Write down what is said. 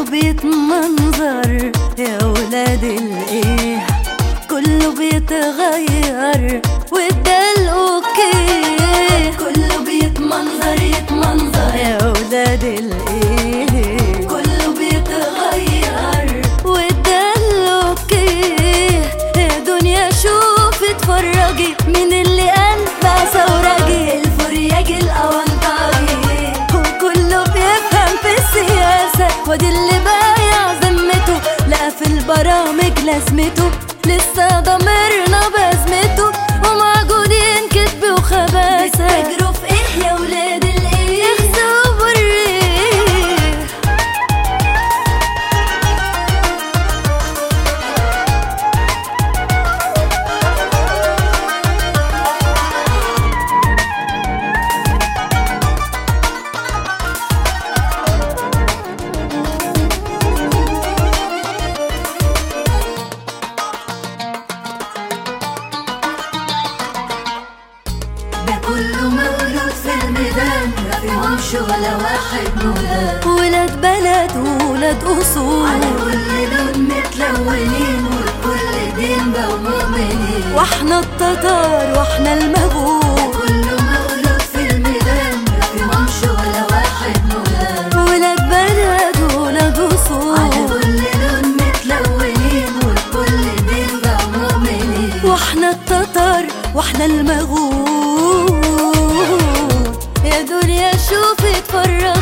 كله بيتمنظر يا ولاد الايه كله بيتغير وده الاوكي كله بيتمنظر يتمنظر يا ولاد الايه كله بيتغير وده الاوكي يا دنيا شوف اتفرجي من اللي قلبها ثورجي الفرياج الاونطاجي وكله بيفهم في السياسة وادي اللي بايع ذمته لقى في البرامج لازمته لسه ضميرنا بازمته ومعجونين كذب وخباثة بتجروا في ايه يا ولاد الايه اخزوا بالريح ده كله مولود في الميدان ما فيهمش ولا واحد مولاد ولاد بلد وولاد اصول على كل لون متلونين وكل دين بقوا مؤمنين واحنا التتار واحنا المغول كله مولود في الميدان ما فيهمش ولا واحد مولاد ولاد بلد وولاد على اصول كل لون متلونين وكل دين بقوا مؤمنين واحنا التتار واحنا المغول يا دنيا شوفي اتفرجي